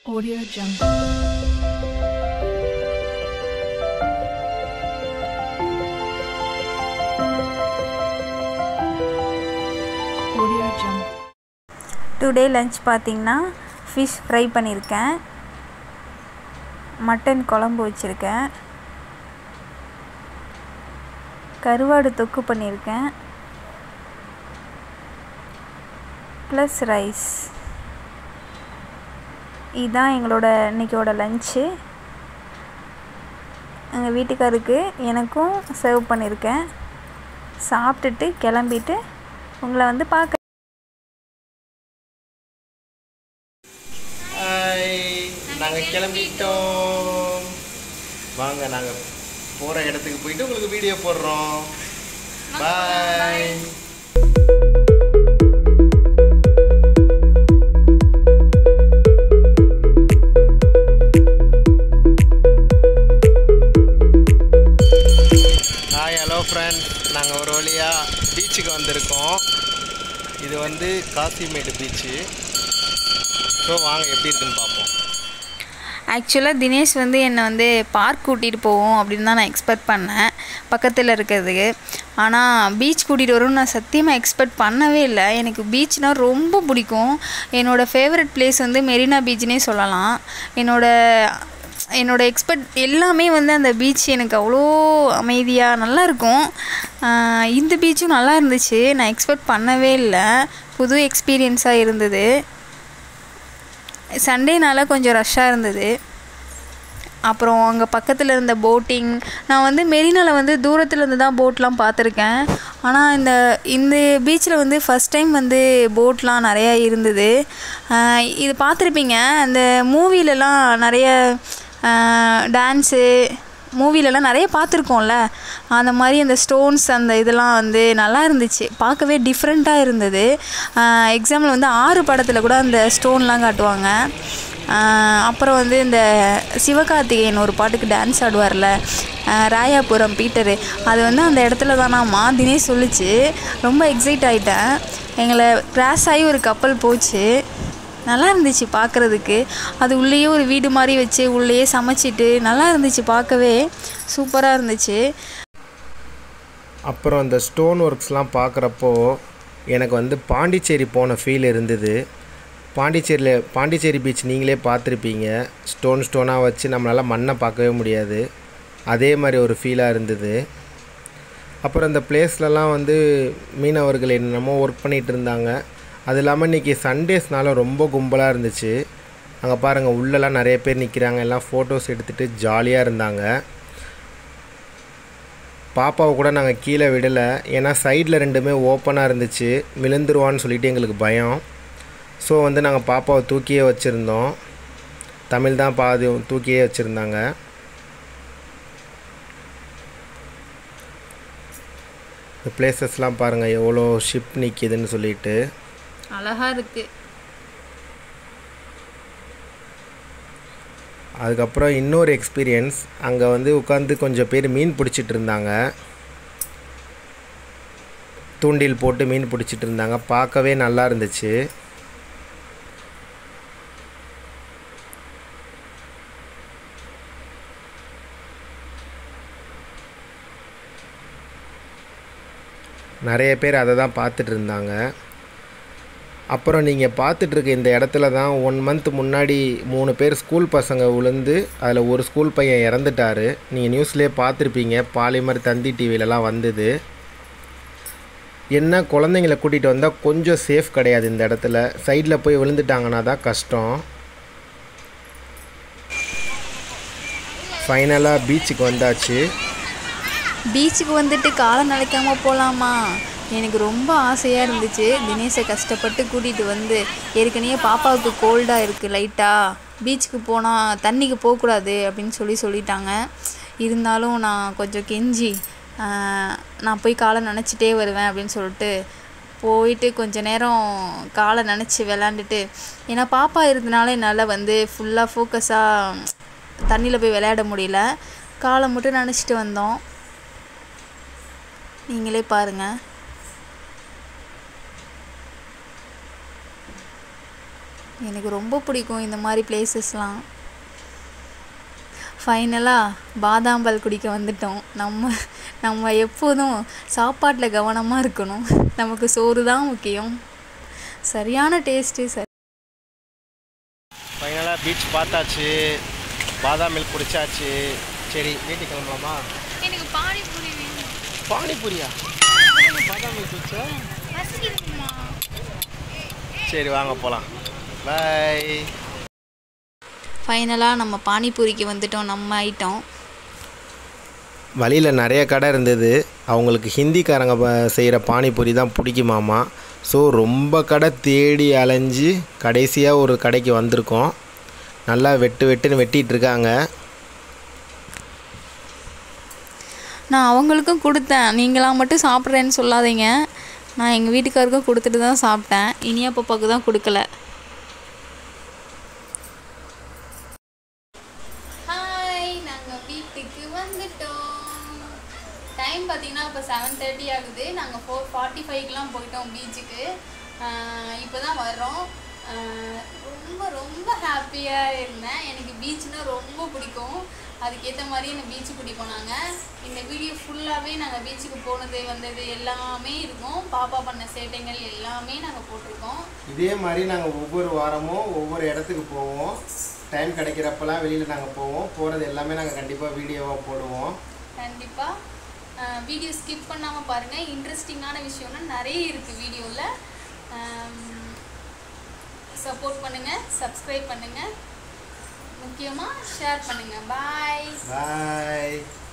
Audio Jungle. Audio Jungle. Today lunch பார்த்தீங்கன்னா fish fry பண்ணியிருக்கேன் mutton குழம்பு வச்சுருக்கேன் கருவாடு தொக்கு பண்ணியிருக்கேன் ப்ளஸ் ரைஸ் இதுதான் எங்களோட இன்னைக்கோட லஞ்சு எங்கள் வீட்டுக்காருக்கு எனக்கும் சர்வ் பண்ணியிருக்கேன் சாப்பிட்டுட்டு கிளம்பிட்டு உங்களை வந்து பார்க்க ஹாய் நாங்கள் கிளம்பிட்டோம் வாங்க நாங்கள் போகிற இடத்துக்கு போயிட்டு உங்களுக்கு வீடியோ போடுறோம் பாய் ஹாய் ஹலோ ஃப்ரெண்ட் நாங்கள் ஒரு வழியாக பீச்சுக்கு வந்திருக்கோம் இது வந்து காசிமேடு பீச்சு ஸோ வாங்க எப்படி இருக்குன்னு பார்ப்போம் ஆக்சுவலாக தினேஷ் வந்து என்னை வந்து பார்க் கூட்டிகிட்டு போவோம் அப்படின்னு தான் நான் எக்ஸ்பெக்ட் பண்ணேன் பக்கத்தில் இருக்கிறதுக்கு ஆனால் பீச் கூட்டிகிட்டு வரும்னு நான் சத்தியமாக எக்ஸ்பெக்ட் பண்ணவே இல்லை எனக்கு பீச்னால் ரொம்ப பிடிக்கும் என்னோடய ஃபேவரட் பிளேஸ் வந்து மெரினா பீச்னே சொல்லலாம் என்னோட என்னோட எக்ஸ்பெக்ட் எல்லாமே வந்து அந்த பீச் எனக்கு அவ்வளோ அமைதியாக நல்லா இருக்கும் ஆஹ் இந்த பீச்சும் நல்லா இருந்துச்சு நான் எக்ஸ்பெக்ட் பண்ணவே இல்லை புது எக்ஸ்பீரியன்ஸாக இருந்தது சண்டேனால கொஞ்சம் ரஷ்ஷாக இருந்தது அப்புறம் அங்கே பக்கத்தில் இருந்த போட்டிங் நான் வந்து மெரினாவில் வந்து தூரத்தில் இருந்து தான் போட்லாம் பார்த்துருக்கேன் ஆனால் இந்த இந்த பீச்சில் வந்து ஃபஸ்ட் டைம் வந்து போட்லாம் நிறையா இருந்தது ஆஹ் இது பார்த்துருப்பீங்க அந்த மூவிலலாம் நிறைய டான்ஸு மூவிலலாம் நிறைய பார்த்துருக்கோம்ல அந்த மாதிரி அந்த ஸ்டோன்ஸ் அந்த இதெல்லாம் வந்து நல்லா இருந்துச்சு பார்க்கவே டிஃப்ரெண்ட்டாக இருந்தது எக்ஸாம்பிள் வந்து ஆறு படத்தில் கூட அந்த ஸ்டோன்லாம் காட்டுவாங்க ஆஹ் அப்புறம் வந்து இந்த சிவகார்த்திகேயன் ஒரு பாட்டுக்கு டான்ஸ் ஆடுவார்ல ஆஹ் ராயாபுரம் பீட்டரு அது வந்து அந்த இடத்துல தானாம்மா தினேஷ் சொல்லிச்சு ரொம்ப எக்ஸைட் ஆகிட்டேன் எங்களை கிராஸ் ஆகி ஒரு கப்பல் போச்சு நல்லா இருந்துச்சு பார்க்குறதுக்கு அது உள்ளேயே ஒரு வீடு மாதிரி வச்சு உள்ளேயே சமைச்சிட்டு நல்லா இருந்துச்சு பார்க்கவே சூப்பராக இருந்துச்சு அப்புறம் அந்த ஸ்டோன் ஒர்க்ஸ்லாம் பார்க்குறப்போ எனக்கு வந்து பாண்டிச்சேரி போன ஃபீல் இருந்தது பாண்டிச்சேரியில் பாண்டிச்சேரி பீச் நீங்களே பார்த்துருப்பீங்க ஸ்டோன் ஸ்டோனாக வச்சு நம்மளால் மண்ணை பார்க்கவே முடியாது அதே மாதிரி ஒரு ஃபீலாக இருந்தது அப்புறம் அந்த பிளேஸ்லலாம் வந்து மீனவர்கள் என்னென்னமோ ஒர்க் பண்ணிகிட்டு இருந்தாங்க அது இல்லாமல் இன்றைக்கி சண்டேஸ்னால ரொம்ப கும்பலாக இருந்துச்சு அங்கே பாருங்கள் உள்ளெல்லாம் நிறைய பேர் நிற்கிறாங்க எல்லாம் ஃபோட்டோஸ் எடுத்துகிட்டு ஜாலியாக இருந்தாங்க பாப்பாவை கூட நாங்கள் கீழே விடலை ஏன்னா சைடில் ரெண்டுமே ஓப்பனாக இருந்துச்சு விழுந்துருவான்னு சொல்லிட்டு எங்களுக்கு பயம் ஸோ வந்து நாங்கள் பாப்பாவை தூக்கியே வச்சுருந்தோம் தமிழ் தான் பாதி தூக்கியே வச்சுருந்தாங்க இந்த பிளேசஸ்லாம் பாருங்கள் எவ்வளோ ஷிப் நிற்கிதுன்னு சொல்லிட்டு அழகாக இருக்குது அதுக்கப்புறம் இன்னொரு எக்ஸ்பீரியன்ஸ் அங்கே வந்து உட்காந்து கொஞ்சம் பேர் மீன் பிடிச்சிட்டு இருந்தாங்க தூண்டில் போட்டு மீன் பிடிச்சிட்டு இருந்தாங்க பார்க்கவே நல்லா இருந்துச்சு நிறைய பேர் அதை தான் பார்த்துட்டு இருந்தாங்க அப்புறம் நீங்கள் பார்த்துட்ருக்க இந்த இடத்துல தான் ஒன் மந்த் முன்னாடி மூணு பேர் ஸ்கூல் பசங்க விழுந்து அதில் ஒரு ஸ்கூல் பையன் இறந்துட்டார் நீங்கள் நியூஸ்லேயே பார்த்துருப்பீங்க பாலிமர் தந்தி டிவிலலாம் வந்தது என்ன குழந்தைங்கள கூட்டிகிட்டு வந்தால் கொஞ்சம் சேஃப் கிடையாது இந்த இடத்துல சைடில் போய் விழுந்துட்டாங்கன்னா தான் கஷ்டம் ஃபைனலாக பீச்சுக்கு வந்தாச்சு பீச்சுக்கு வந்துட்டு காலம் நிலைக்காம போகலாமா எனக்கு ரொம்ப ஆசையாக இருந்துச்சு தினேஷை கஷ்டப்பட்டு கூட்டிகிட்டு வந்து ஏற்கனவே பாப்பாவுக்கு கோல்டாக இருக்குது லைட்டாக பீச்சுக்கு போனால் தண்ணிக்கு போகக்கூடாது அப்படின்னு சொல்லி சொல்லிட்டாங்க இருந்தாலும் நான் கொஞ்சம் கெஞ்சி ஆஹ், நான் போய் காலை நினச்சிட்டே வருவேன் அப்படின்னு சொல்லிட்டு போயிட்டு கொஞ்ச நேரம் காலை நினச்சி விளாண்டுட்டு ஏன்னா பாப்பா இருந்தனால என்னால் வந்து ஃபுல்லாக ஃபோக்கஸாக தண்ணியில் போய் விளையாட முடியல காலை மட்டும் நினச்சிட்டு வந்தோம் நீங்களே பாருங்கள் எனக்கு ரொம்ப பிடிக்கும் இந்த மாதிரி பிளேசஸ்லாம் ஃபைனலாக பாதாம் பால் குடிக்க வந்துட்டோம் நம்ம நம்ம எப்போதும் சாப்பாட்டில் கவனமாக இருக்கணும் நமக்கு சோறு தான் முக்கியம் சரியான டேஸ்ட்டு சரி ஃபைனலாக பீச் பார்த்தாச்சு பாதாம் மில்க் குடிச்சாச்சு சரி வீட்டுக்கு கிளம்பலாமா எனக்கு பானிபூரி வேணும் பானிபூரியா பாதாம் மில்க் குடிச்சா பசிக்குதுமா சரி வாங்க போகலாம் பாய் ஃபைனலாக நம்ம பானிபூரிக்கு வந்துட்டோம் நம்ம ஐட்டம் வழியில் நிறைய கடை இருந்தது அவங்களுக்கு ஹிந்திக்காரங்க ப- செய்கிற பானிபூரி தான் பிடிக்குமாமா ஸோ ரொம்ப கடை தேடி அலைஞ்சு கடைசியாக ஒரு கடைக்கு வந்திருக்கோம் நல்லா வெட்டு வெட்டுன்னு வெட்டிட்டு இருக்காங்க நான் அவங்களுக்கும் கொடுத்தேன் நீங்களாம் மட்டும் சாப்பிட்றேன்னு சொல்லாதீங்க நான் எங்கள் வீட்டுக்காருக்கும் கொடுத்துட்டு தான் சாப்பிட்டேன் இனியா பாப்பாவுக்கு தான் கொடுக்கல ஹாய் நாங்கள் வீட்டுக்கு வந்துட்டோம் டைம் பார்த்தீங்கன்னா இப்போ செவன் தேர்ட்டி ஆகுது நாங்கள் ஃபோர் ஃபார்ட்டி ஃபைவ்க்கெலாம் போயிட்டோம் பீச்சுக்கு இப்போ தான் வர்றோம் ஆஹ் ரொம்ப ரொம்ப ஹாப்பியாக இருந்தேன் எனக்கு பீச்னா ரொம்ப பிடிக்கும் அதுக்கேற்ற மாதிரி எனக்கு பீச்சு பிடிக்கும் நாங்கள் இந்த வீடியோ ஃபுல்லாகவே நாங்கள் பீச்சுக்கு போனது வந்தது எல்லாமே இருக்கும் பாப்பா பண்ண சேட்டைகள் எல்லாமே நாங்கள் போட்டிருக்கோம் இதே மாதிரி நாங்கள் ஒவ்வொரு வாரமும் ஒவ்வொரு இடத்துக்கு போவோம் டைம் கிடைக்கிறப்பெல்லாம் வெளியில் நாங்கள் போவோம் போகிறது எல்லாமே நாங்கள் கண்டிப்பாக வீடியோவாக போடுவோம் கண்டிப்பாக வீடியோ ஸ்கிப் பண்ணாமல் பாருங்கள் இன்ட்ரெஸ்டிங்கான விஷயம்னா நிறைய இருக்குது வீடியோவில் சப்போர்ட் பண்ணுங்கள் சப்ஸ்கிரைப் பண்ணுங்கள் முக்கியமாக ஷேர் பண்ணுங்கள் பாய் பாய்